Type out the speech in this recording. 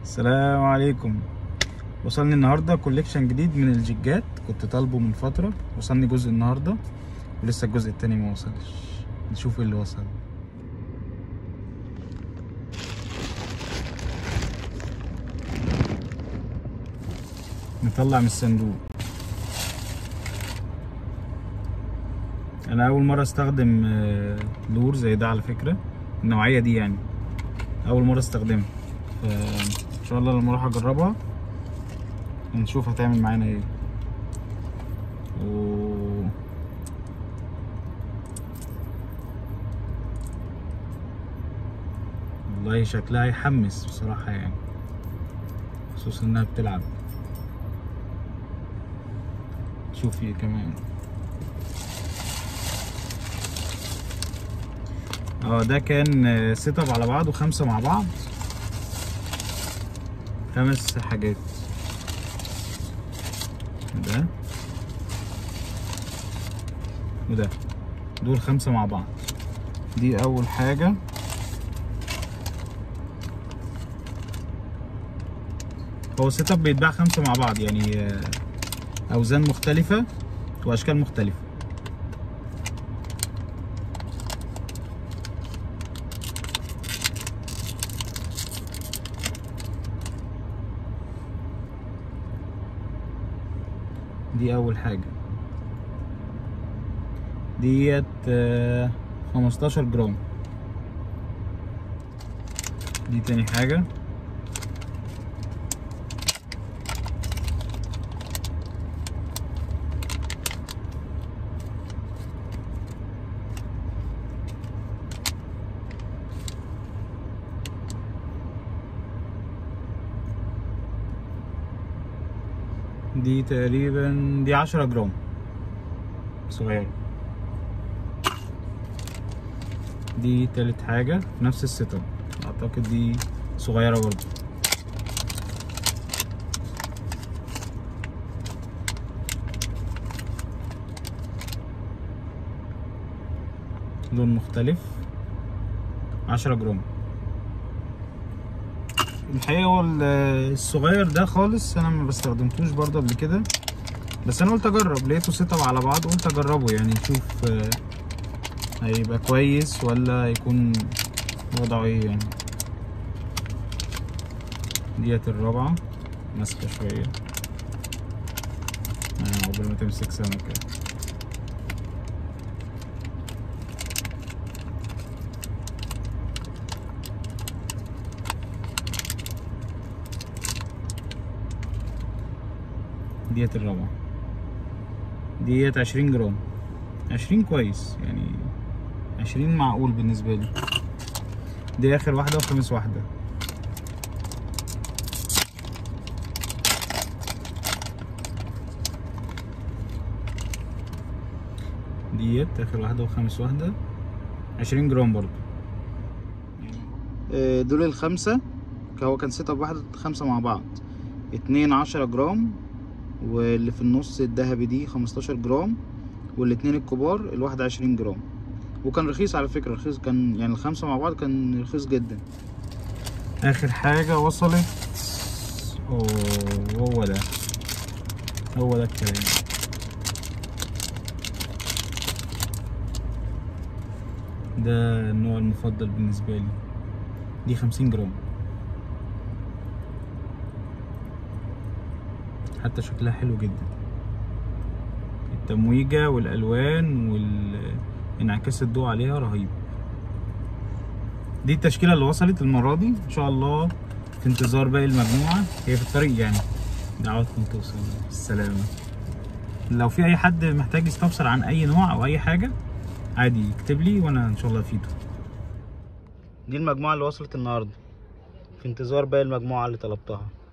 السلام عليكم وصلني النهارده كوليكشن جديد من الجيجات كنت طالبه من فتره وصلني جزء النهارده ولسه الجزء التاني ما وصلش نشوف ايه اللي وصل نطلع من الصندوق انا اول مره استخدم آه، لور زي ده على فكره النوعيه دي يعني اول مره استخدمها فان شاء الله لما اروح اجربها نشوف هتعمل معانا ايه و... والله شكلها يحمس بصراحة يعني خصوصا انها بتلعب شوف ايه كمان اه ده كان سيت اب على بعض وخمسة مع بعض خمس حاجات ده وده دول خمسة مع بعض دي أول حاجة هو السيت اب بيتباع خمسة مع بعض يعني آه، أوزان مختلفة وأشكال مختلفة دي أول حاجة ديت آه، 15 جرام دي تاني حاجة دي تقريبا دي 10 جرام صغيرة دي تالت حاجة نفس السيت اب اعتقد دي صغيرة برضه لون مختلف 10 جرام الحقيقة هو ال- الصغير ده خالص انا ما بستخدمتوش برضه قبل كده بس انا قلت اجرب لقيته سيت اب على بعض قلت اجربه يعني نشوف آه، هيبقى كويس ولا هيكون وضعه ايه يعني ديت الرابعة ماسكة شوية آه، عقبال ما تمسك سمكة ديت الرابعة ديت عشرين جرام عشرين كويس يعني عشرين معقول بالنسبة لي دي آخر واحدة وخامس واحدة ديت آخر واحدة وخامس واحدة عشرين جرام برضو دول الخمسة هو كان سيت اب واحد خمسة مع بعض اتنين عشرة جرام واللي في النص الذهبي دي 15 جرام والاتنين الكبار الواحدة 20 جرام وكان رخيص على فكرة رخيص كان يعني الخمسة مع بعض كان رخيص جدا آخر حاجة وصلت أوه هو ده هو ده الكلام ده النوع المفضل بالنسبة لي دي 50 جرام حتى شكلها حلو جدا التمويجة والألوان وانعكاس الضوء عليها رهيب دي التشكيلة اللي وصلت المرة دي إن شاء الله في انتظار باقي المجموعة هي في الطريق يعني دعواتكم توصل بالسلامة لو في أي حد محتاج يستفسر عن أي نوع أو أي حاجة عادي يكتب لي وأنا إن شاء الله أفيده دي المجموعة اللي وصلت النهاردة في انتظار باقي المجموعة اللي طلبتها